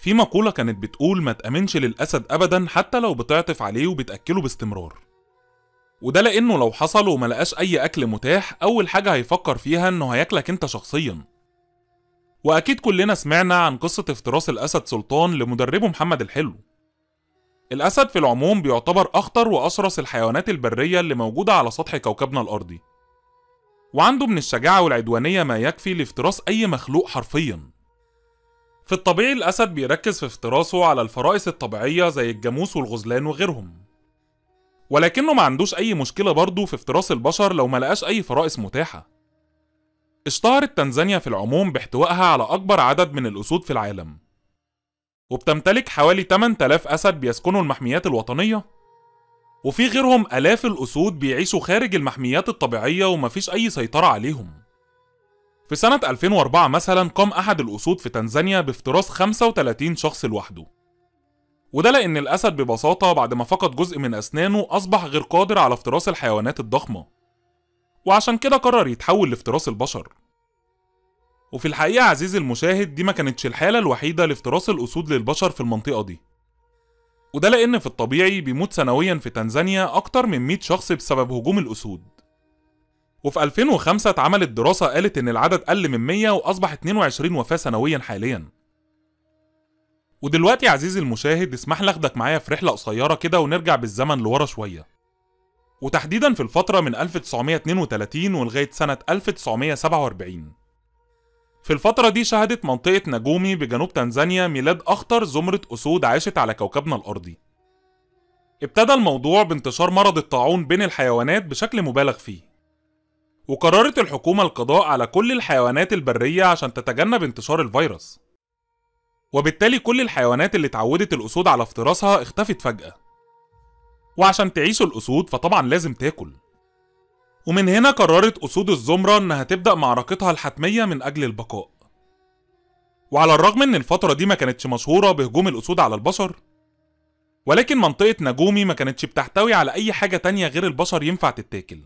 في مقولة كانت بتقول ما تأمنش للأسد أبدا حتى لو بتعطف عليه وبتأكله باستمرار وده لأنه لو حصل وما لقاش أي أكل متاح أول حاجة هيفكر فيها إنه هياكلك أنت شخصيا وأكيد كلنا سمعنا عن قصة افتراس الأسد سلطان لمدربه محمد الحلو الأسد في العموم بيعتبر أخطر وأشرس الحيوانات البرية اللي موجودة على سطح كوكبنا الأرضي وعنده من الشجاعة والعدوانية ما يكفي لافتراس أي مخلوق حرفيا في الطبيعي الأسد بيركز في افتراسه على الفرائس الطبيعية زي الجاموس والغزلان وغيرهم ولكنه ما عندوش أي مشكلة برضه في افتراس البشر لو ما لقاش أي فرائس متاحة اشتهرت تنزانيا في العموم باحتوائها على أكبر عدد من الأسود في العالم وبتمتلك حوالي 8000 أسد بيسكنوا المحميات الوطنية وفي غيرهم آلاف الأسود بيعيشوا خارج المحميات الطبيعية ومفيش أي سيطرة عليهم في سنة 2004 مثلا قام أحد الأسود في تنزانيا بافتراس 35 شخص لوحده وده لأن الأسد ببساطة بعد ما فقد جزء من أسنانه أصبح غير قادر على افتراس الحيوانات الضخمة وعشان كده قرر يتحول لافتراس البشر وفي الحقيقة عزيزي المشاهد دي ما كانتش الحالة الوحيدة لافتراس الأسود للبشر في المنطقة دي وده لأن في الطبيعي بيموت سنويا في تنزانيا أكتر من 100 شخص بسبب هجوم الأسود وفي 2005 اتعملت دراسة قالت إن العدد قل من 100 وأصبح 22 وفاة سنويا حاليا ودلوقتي يا عزيزي المشاهد اسمح لي اخدك معايا في رحلة قصيرة كده ونرجع بالزمن لورا شوية وتحديدا في الفترة من 1932 ولغاية سنة 1947 في الفترة دي شهدت منطقة نجومي بجنوب تنزانيا ميلاد أخطر زمرة أسود عاشت على كوكبنا الأرضي ابتدى الموضوع بانتشار مرض الطاعون بين الحيوانات بشكل مبالغ فيه وقررت الحكومة القضاء على كل الحيوانات البرية عشان تتجنب انتشار الفيروس وبالتالي كل الحيوانات اللي اتعودت الأسود على افتراسها اختفت فجأة وعشان تعيش الأسود فطبعا لازم تاكل ومن هنا قررت أسود الزمرة إنها تبدأ معركتها الحتمية من أجل البقاء وعلى الرغم إن الفترة دي ما كانتش مشهورة بهجوم الأسود على البشر ولكن منطقة نجومي ما كانتش بتحتوي على أي حاجة تانية غير البشر ينفع تتاكل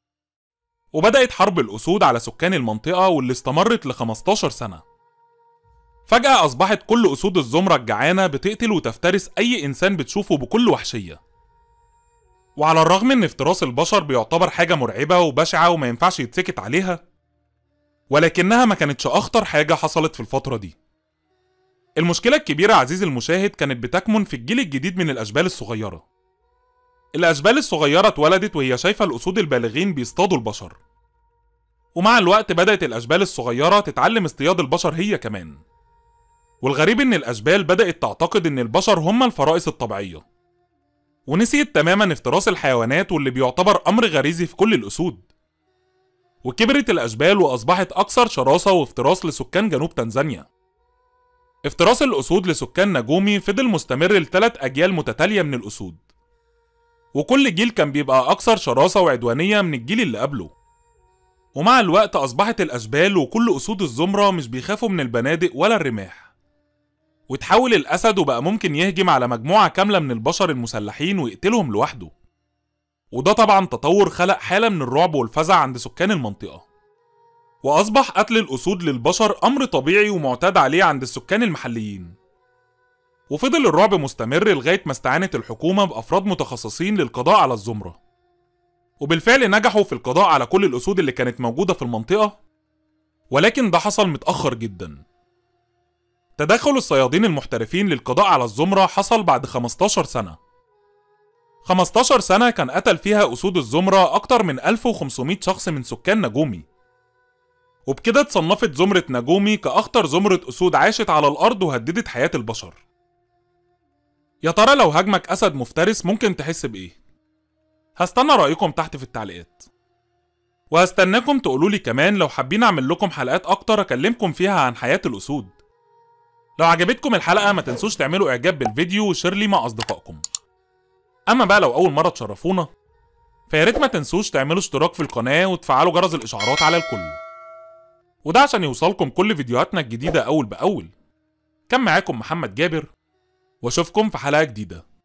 وبدأت حرب الأسود على سكان المنطقة واللي استمرت ل 15 سنة فجأة أصبحت كل أسود الزمرة الجعانة بتقتل وتفترس أي إنسان بتشوفه بكل وحشية وعلى الرغم ان افتراس البشر بيعتبر حاجة مرعبة وبشعة وما ينفعش يتسكت عليها ولكنها ما كانتش أخطر حاجة حصلت في الفترة دي المشكلة الكبيرة عزيزي المشاهد كانت بتكمن في الجيل الجديد من الأشبال الصغيرة الأشبال الصغيرة اتولدت وهي شايفة الأسود البالغين بيصطادوا البشر ومع الوقت بدأت الأشبال الصغيرة تتعلم اصطياد البشر هي كمان والغريب إن الأشبال بدأت تعتقد إن البشر هم الفرائس الطبيعية ونسيت تماما افتراس الحيوانات واللي بيعتبر أمر غريزي في كل الأسود وكبرت الأشبال وأصبحت أكثر شراسة وافتراس لسكان جنوب تنزانيا افتراس الأسود لسكان نجومي فضل مستمر لثلاث أجيال متتالية من الأسود وكل جيل كان بيبقى أكثر شراسة وعدوانية من الجيل اللي قبله ومع الوقت أصبحت الأشبال وكل أسود الزمرة مش بيخافوا من البنادق ولا الرماح وتحول الأسد وبقى ممكن يهجم على مجموعة كاملة من البشر المسلحين ويقتلهم لوحده وده طبعا تطور خلق حالة من الرعب والفزع عند سكان المنطقة وأصبح قتل الأسود للبشر أمر طبيعي ومعتاد عليه عند السكان المحليين وفضل الرعب مستمر لغاية ما استعانت الحكومة بأفراد متخصصين للقضاء على الزمرة وبالفعل نجحوا في القضاء على كل الأسود اللي كانت موجودة في المنطقة ولكن ده حصل متأخر جدا تدخل الصيادين المحترفين للقضاء على الزمرة حصل بعد 15 سنة 15 سنة كان قتل فيها أسود الزمرة أكتر من 1500 شخص من سكان نجومي وبكده اتصنفت زمرة نجومي كأخطر زمرة أسود عاشت على الأرض وهددت حياة البشر يا ترى لو هاجمك أسد مفترس ممكن تحس بإيه؟ هستنى رأيكم تحت في التعليقات وهستناكم تقولولي كمان لو حابين أعمل لكم حلقات أكتر أكلمكم فيها عن حياة الأسود لو عجبتكم الحلقة ما تنسوش تعملوا إعجاب بالفيديو وشير لي مع أصدقائكم أما بقى لو أول مرة تشرفونا فياريت ما تنسوش تعملوا اشتراك في القناة وتفعلوا جرس الإشعارات على الكل وده عشان يوصلكم كل فيديوهاتنا الجديدة أول بأول كان معاكم محمد جابر واشوفكم في حلقة جديدة